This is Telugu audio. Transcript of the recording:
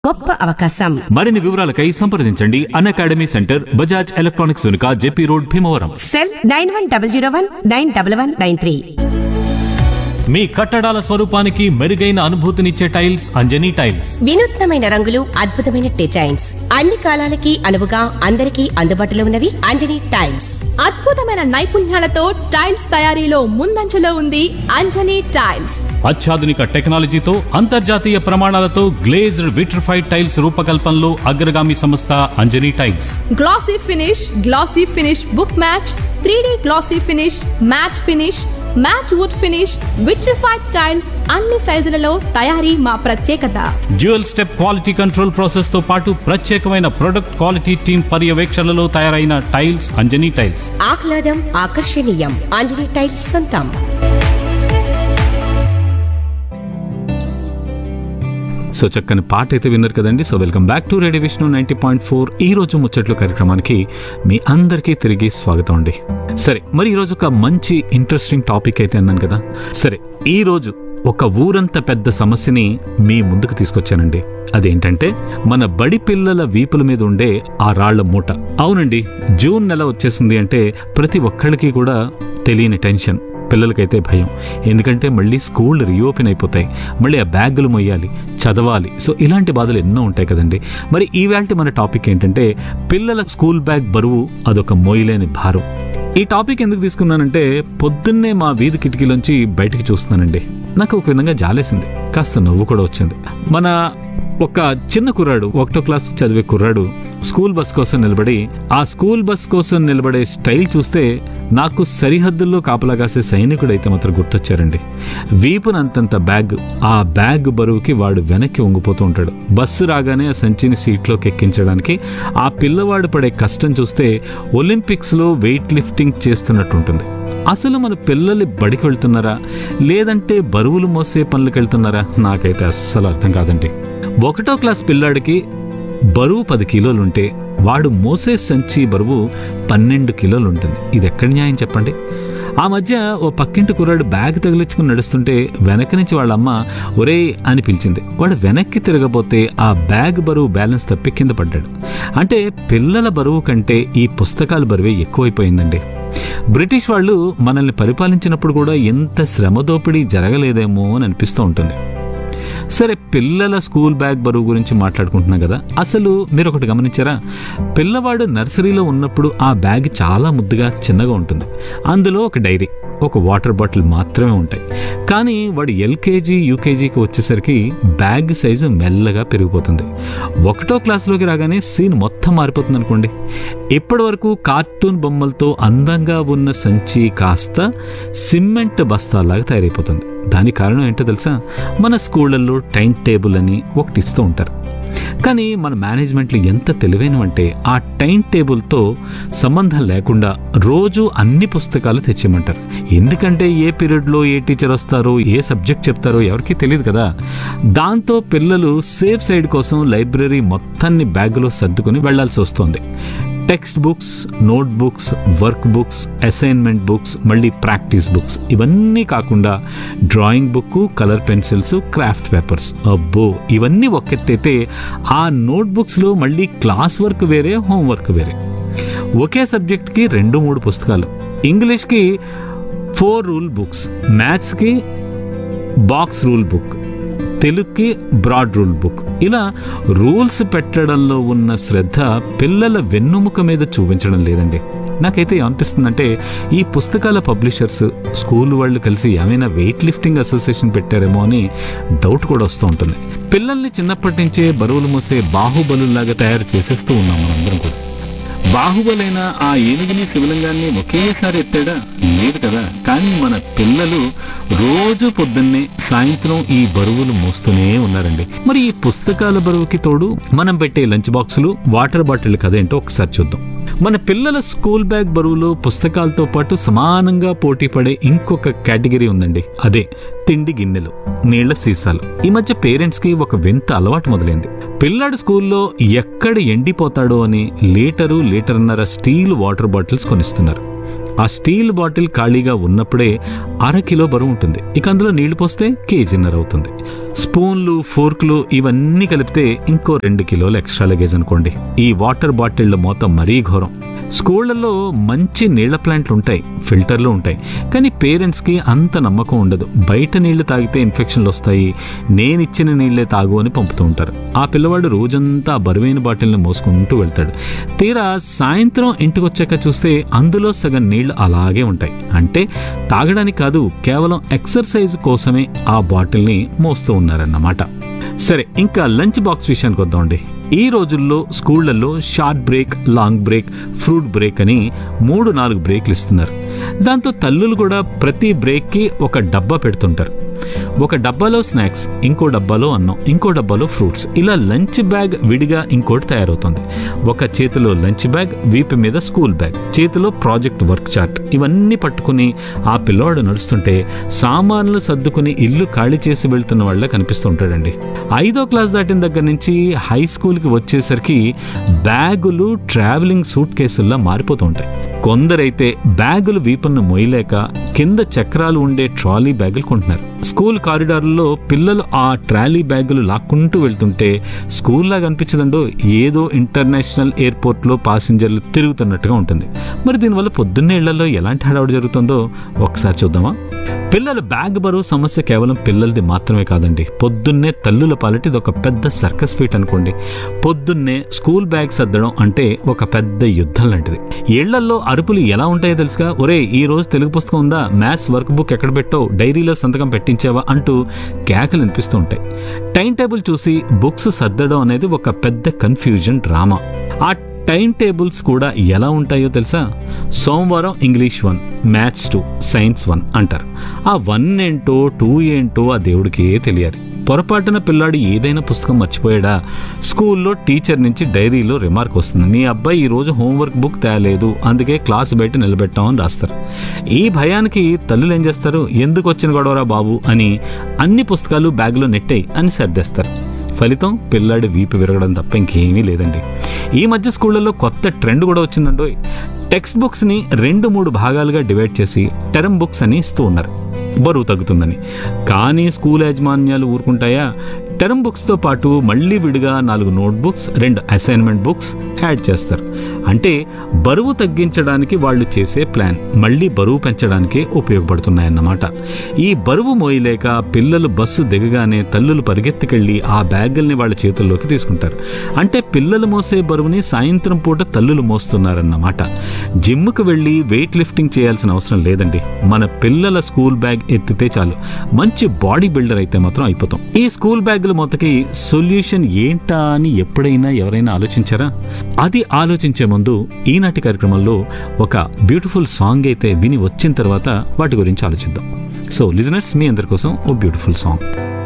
గొప్ప అవకాశం మరిన్ని వివరాలకై సంప్రదించండి Unacademy centre Bajaj electronics వెనుక JP road Bhimavaram cell nine one double zero one nine double one nine three మీ కట్టడాల స్వరూపానికి మెరుగైన అనుభూతినిచ్చే టైల్స్ అంజనీ టైల్స్ వినూత్నమైన రంగులు అద్భుతమైన డిజైన్స్ అన్ని కాలాలకి అనువుగా అందరికీ అందుబాటులో ఉన్నవి అంజనీ టైల్స్ అద్భుతమైన నైపుణ్యాలతో టైల్స్ తయారీలో ముందంజలో ఉంది అంజనీ టైల్స్ అత్యాధునిక టెక్నాలజీతో అంతర్జాతీయ ప్రమాణాలతో గ్లేజ్డ్ విట్రిఫైడ్ టైల్స్ రూపకల్పనలో అగ్రగామి సంస్థ Anjani tiles glossy finish glossy finish book match three glossy finish matt finish matt wood finish vitrified tiles అన్ని సైజులలో తయారీ మా ప్రత్యేకత dual step quality control process తో పాటు ప్రత్యేకమైన ప్రొడక్ట్ క్వాలిటీ టీమ్ పర్యవేక్షణలో తయారైన టైల్స్ అంజనీ టైల్స్ ఆహ్లాదం ఆకర్షణీయం అంజనీ టైల్స్ సొంతం సో చక్కని పాట అయితే విన్నారు కదండి so welcome back to radio Vishnu ninety point four ఈ రోజు ముచ్చట్లు కార్యక్రమానికి మీ అందరికీ తిరిగి స్వాగతం అండి సరే మరి ఈ రోజు ఒక మంచి ఇంట్రెస్టింగ్ టాపిక్ అయితే అన్నాను కదా సరే ఈ రోజు ఒక ఊరంత పెద్ద సమస్యని మీ ముందుకు తీసుకొచ్చానండి అదేంటంటే మన బడి పిల్లల వీపుల మీద ఉండే ఆ రాళ్ల మూట అవునండి జూన్ నెల వచ్చేసింది అంటే ప్రతి ఒక్కళ్ళకి కూడా తెలియని టెన్షన్ పిల్లలకైతే భయం ఎందుకంటే మళ్ళీ స్కూల్ రీఓపెన్ అయిపోతాయి మళ్ళీ ఆ బ్యాగులు మొయ్యాలి చదవాలి సో ఇలాంటి బాధలు ఎన్నో ఉంటాయి కదండి మరి ఈవేళ మన టాపిక్ ఏంటంటే పిల్లల స్కూల్ బ్యాగ్ బరువు అదొక మోయలేని భారం ఈ టాపిక్ ఎందుకు తీసుకున్నానంటే పొద్దున్నే మా వీధి కిటికీలోంచి బయటికి చూస్తున్నానండి నాకు ఒక విధంగా జాలేసింది కాస్త నవ్వు కూడా వచ్చింది మన ఒక చిన్న కుర్రాడు ఒకటో క్లాస్ చదివే కుర్రాడు స్కూల్ బస్ కోసం నిలబడి ఆ స్కూల్ బస్ కోసం నిలబడే స్టైల్ చూస్తే నాకు సరిహద్దుల్లో కాపలా కాసే సైనికుడు అయితే మాత్రం గుర్తొచ్చారండి వీపునంతంత బ్యాగ్ ఆ బ్యాగ్ బరువుకి వాడు వెనక్కి వంగిపోతూ ఉంటాడు బస్సు రాగానే ఆ సంచిని సీట్లోకి ఎక్కించడానికి ఆ పిల్లవాడు పడే కష్టం చూస్తే ఒలింపిక్స్లో వెయిట్ లిఫ్టింగ్ చేస్తున్నట్టు ఉంటుంది అసలు మన పిల్లలు బడికి వెళ్తున్నారా లేదంటే బరువులు మోసే పనులకు వెళ్తున్నారా నాకైతే అస్సలు అర్థం కాదండి ఒకటో క్లాస్ పిల్లాడికి బరువు పది కిలోలుంటే వాడు మోసే సంచి బరువు పన్నెండు కిలోలు ఉంటుంది ఇది ఎక్కడ న్యాయం చెప్పండి ఆ మధ్య ఓ పక్కింటి కుర్రాడు బ్యాగ్ తగిలించుకుని నడుస్తుంటే వెనక నుంచి వాళ్ళ అమ్మ ఒరే అని పిలిచింది వాడు వెనక్కి తిరగబోతే ఆ బ్యాగ్ బరువు బ్యాలెన్స్ తప్పి కింద పడ్డాడు అంటే పిల్లల బరువు కంటే ఈ పుస్తకాల బరువే ఎక్కువైపోయిందండి బ్రిటిష్ వాళ్ళు మనల్ని పరిపాలించినప్పుడు కూడా ఎంత శ్రమ దోపిడీ జరగలేదేమో అని అనిపిస్తూ ఉంటుంది సరే పిల్లల స్కూల్ బ్యాగ్ బరువు గురించి మాట్లాడుకుంటున్నాం కదా అసలు మీరు ఒకటి గమనించారా పిల్లవాడు నర్సరీలో ఉన్నప్పుడు ఆ బ్యాగ్ చాలా ముద్దుగా చిన్నగా ఉంటుంది అందులో ఒక డైరీ ఒక వాటర్ బాటిల్ మాత్రమే ఉంటాయి కానీ వాడు ఎల్కేజీ యూకేజీకి వచ్చేసరికి బ్యాగ్ సైజు మెల్లగా పెరిగిపోతుంది ఒకటో క్లాస్లోకి రాగానే సీన్ మొత్తం మారిపోతుంది అనుకోండి ఇప్పటి వరకు కార్టూన్ బొమ్మలతో అందంగా ఉన్న సంచి కాస్త సిమెంట్ బస్తాలాగా తయారైపోతుంది దానికి కారణం ఏంటో తెలుసా మన స్కూళ్ళల్లో టైం టేబుల్ అని ఒకటి ఇస్తూ ఉంటారు కానీ మన మేనేజ్మెంట్లు ఎంత తెలివైనవంటే ఆ టైం టేబుల్తో సంబంధం లేకుండా రోజు అన్ని పుస్తకాలు తెచ్చేయమంటారు ఎందుకంటే ఏ పీరియడ్లో ఏ టీచర్ వస్తారో ఏ సబ్జెక్ట్ చెప్తారో ఎవరికీ తెలియదు కదా దాంతో పిల్లలు సేఫ్ సైడ్ కోసం లైబ్రరీ మొత్తాన్ని బ్యాగులో సర్దుకుని వెళ్లాల్సి వస్తుంది text books note books work books assignment books మళ్ళీ ప్రాక్టీస్ బుక్స్ ఇవన్నీ కాకుండా drawing book colour pencils craft papers అబ్బో ఇవన్నీ ఒకెత్తైతే ఆ నోట్ బుక్స్లో మళ్ళీ క్లాస్ వర్క్ వేరే హోంవర్క్ వేరే ఒకే సబ్జెక్ట్కి రెండు మూడు పుస్తకాలు ఇంగ్లీష్కి ఫోర్ రూల్ బుక్స్ మ్యాథ్స్కి బాక్స్ రూల్ బుక్ తెలుగుకి బ్రాడ్ రూల్ బుక్ ఇలా రూల్స్ పెట్టడంలో ఉన్న శ్రద్ధ పిల్లల వెన్నుముక మీద చూపించడం లేదండి నాకైతే ఏమనిపిస్తుందంటే ఈ పుస్తకాల పబ్లిషర్స్ స్కూల్ వాళ్ళు కలిసి ఏమైనా వెయిట్ లిఫ్టింగ్ అసోసియేషన్ పెట్టారేమో అని డౌట్ కూడా వస్తూ ఉంటుంది పిల్లల్ని చిన్నప్పటి నుంచే బరువులు మోసే బాహుబలుల్లాగా తయారు చేసేస్తూ ఉన్నాం మనందరం కూడా బాహుబలైన ఆ ఏనుగుని శివలింగాన్ని ఒకేసారి ఎత్తాడా లేదు కదా కానీ మన పిల్లలు రోజు పొద్దున్నే సాయంత్రం ఈ బరువులు మోస్తూనే ఉన్నారండి మరి ఈ పుస్తకాల బరువుకి తోడు మనం పెట్టే లంచ్ బాక్సులు వాటర్ బాటిల్ కదేంటో ఒకసారి చూద్దాం మన పిల్లల స్కూల్ బ్యాగ్ బరువులో పుస్తకాలతో పాటు సమానంగా పోటీ పడే ఇంకొక కేటగిరీ ఉందండి అదే తిండి గిన్నెలు నీళ్ల సీసాలు ఈ మధ్య పేరెంట్స్ కి ఒక వింత అలవాటు మొదలైంది పిల్లాడు స్కూల్లో ఎక్కడ ఎండిపోతాడో అని లీటరు లీటర్న్నర స్టీల్ వాటర్ బాటిల్స్ కొనిస్తున్నారు ఆ స్టీల్ బాటిల్ ఖాళీగా ఉన్నప్పుడే అర కిలో బరువు ఉంటుంది ఇక అందులో నీళ్లు పోస్తే కేజీన్నర అవుతుంది స్పూన్లు ఫోర్క్లు ఇవన్నీ కలిపితే ఇంకో రెండు కిలోలు ఎక్స్ట్రా లగేజ్ అనుకోండి ఈ వాటర్ బాటిళ్ళ మొత్తం మరీ ఘోరం స్కూళ్ళల్లో మంచి నీళ్ల ప్లాంట్లు ఉంటాయి ఫిల్టర్లు ఉంటాయి కానీ పేరెంట్స్కి అంత నమ్మకం ఉండదు బయట నీళ్లు తాగితే ఇన్ఫెక్షన్లు వస్తాయి నేను ఇచ్చిన నీళ్లే తాగు అని పంపుతూ ఉంటారు ఆ పిల్లవాడు రోజంతా ఆ బరువైన బాటిల్ని మోసుకుంటూ వెళ్తాడు తీరా సాయంత్రం ఇంటికి వచ్చాక చూస్తే అందులో సగం నీళ్లు అలాగే ఉంటాయి అంటే తాగడానికి కాదు కేవలం ఎక్సర్సైజ్ కోసమే ఆ బాటిల్ని మోస్తూ ఉన్నారన్నమాట సరే ఇంకా లంచ్ బాక్స్ విషయానికి వద్దామండి ఈ రోజుల్లో స్కూళ్లలో short break long break fruit break అని మూడు నాలుగు బ్రేక్లు ఇస్తున్నారు దాంతో తల్లులు కూడా ప్రతి బ్రేక్కి ఒక డబ్బా పెడుతుంటారు ఒక డబ్బాలో స్నాక్స్ ఇంకో డబ్బాలో అన్నం ఇంకో డబ్బాలో ఫ్రూట్స్ ఇలా లంచ్ బ్యాగ్ విడిగా ఇంకోటి తయారవుతుంది ఒక చేతిలో లంచ్ బ్యాగ్ వీపు మీద స్కూల్ బ్యాగ్ చేతిలో ప్రాజెక్ట్ వర్క్ చార్ట్ ఇవన్నీ పట్టుకుని ఆ పిల్లవాడు నడుస్తుంటే సామాన్లు సర్దుకుని ఇల్లు ఖాళీ చేసి వెళ్తున్న వాళ్ళ కనిపిస్తుంటాడండి ఐదో క్లాస్ దాటిన దగ్గర నుంచి హై స్కూల్కి వచ్చేసరికి బ్యాగులు ట్రావెలింగ్ సూట్ కేసుల్లా మారిపోతూ ఉంటాయి కొందరైతే బ్యాగులు వీపులను మొయ్యలేక కింద చక్రాలు ఉండే ట్రాలీ బ్యాగులు కొంటున్నారు స్కూల్ కారిడార్లలో పిల్లలు ఆ ట్రాలీ బ్యాగులు లాక్కుంటూ వెళ్తుంటే స్కూల్లా కనిపించదండో ఏదో ఇంటర్నేషనల్ ఎయిర్పోర్ట్లో పాసింజర్లు తిరుగుతున్నట్టుగా ఉంటుంది మరి దీనివల్ల పొద్దున్నే ఇళ్లలో ఎలాంటి హడావుడి జరుగుతుందో ఒకసారి చూద్దామా పిల్లల బ్యాగ్ బరువు సమస్య కేవలం పిల్లలది మాత్రమే కాదండి పొద్దున్నే తల్లుల పాలిటి ఇది ఒక పెద్ద సర్కస్ ఫీట్ అనుకోండి పొద్దున్నే స్కూల్ బ్యాగ్ సర్దడం అంటే ఒక పెద్ద యుద్ధం లాంటిది ఇళ్లల్లో అరుపులు ఎలా ఉంటాయో తెలుసుగా ఒరే ఈ రోజు తెలుగు పుస్తకం ఉందా మ్యాథ్స్ వర్క్ బుక్ ఎక్కడ పెట్టావు డైరీలో సంతకం పెట్టించావా అంటూ కేకలు వినిపిస్తూ ఉంటాయి టైం టేబుల్ చూసి బుక్స్ సర్దడం అనేది ఒక పెద్ద కన్ఫ్యూజన్ డ్రామా ఆ టైం టేబుల్స్ కూడా ఎలా ఉంటాయో తెలుసా సోమవారం English one maths two science one అంటారు ఆ వన్ ఏంటో టూ ఏంటో ఆ దేవుడికే తెలియాలి పొరపాటున పిల్లాడు ఏదైనా పుస్తకం మర్చిపోయాడా స్కూల్లో టీచర్ నుంచి డైరీలో రిమార్క్ వస్తుంది మీ అబ్బాయి ఈరోజు హోంవర్క్ బుక్ తేలేదు అందుకే క్లాస్ బయట నిలబెట్టామని రాస్తారు ఈ భయానికి తల్లులు ఏం చేస్తారు ఎందుకు వచ్చిన గొడవరా బాబు అని అన్ని పుస్తకాలు బ్యాగ్లో నెట్టాయి అని సర్దేస్తారు ఫలితం పిల్లాడి వీపు విరగడం తప్ప ఇంకేమీ లేదండి ఈ మధ్య స్కూళ్ళల్లో కొత్త ట్రెండ్ కూడా వచ్చిందండో టెక్స్ట్ బుక్స్ని రెండు మూడు భాగాలుగా డివైడ్ చేసి టర్మ్ బుక్స్ అని ఇస్తూ ఉన్నారు బరువు తగ్గుతుందని కానీ స్కూల్ యాజమాన్యాలు ఊరుకుంటాయా టర్మ్ బుక్స్తో పాటు మళ్ళీ విడిగా నాలుగు నోట్ బుక్స్ రెండు అసైన్మెంట్ బుక్స్ యాడ్ చేస్తారు అంటే బరువు తగ్గించడానికి వాళ్ళు చేసే ప్లాన్ మళ్ళీ బరువు పెంచడానికే ఉపయోగపడుతున్నాయన్నమాట ఈ బరువు మోయలేక పిల్లలు బస్సు దిగగానే తల్లులు పరిగెత్తుకెళ్ళి ఆ బ్యాగుల్ని వాళ్ళ చేతుల్లోకి తీసుకుంటారు అంటే పిల్లలు మోసే బరువుని సాయంత్రం పూట తల్లులు మోస్తున్నారన్నమాట జిమ్కి వెళ్ళి వెయిట్ లిఫ్టింగ్ చేయాల్సిన అవసరం లేదండి మన పిల్లల స్కూల్ బ్యాగ్ ఎత్తితే చాలు మంచి బాడీ బిల్డర్ అయితే మాత్రం అయిపోతాం ఈ స్కూల్ బ్యాగుల మొత్తకి సొల్యూషన్ ఏంటా అని ఎప్పుడైనా ఎవరైనా ఆలోచించారా అది ఆలోచించే ముందు ఈనాటి కార్యక్రమంలో ఒక బ్యూటిఫుల్ సాంగ్ అయితే విని వచ్చిన తర్వాత వాటి గురించి ఆలోచిద్దాం సో లిజనర్స్ మీ అందరి కోసం ఓ బ్యూటిఫుల్ సాంగ్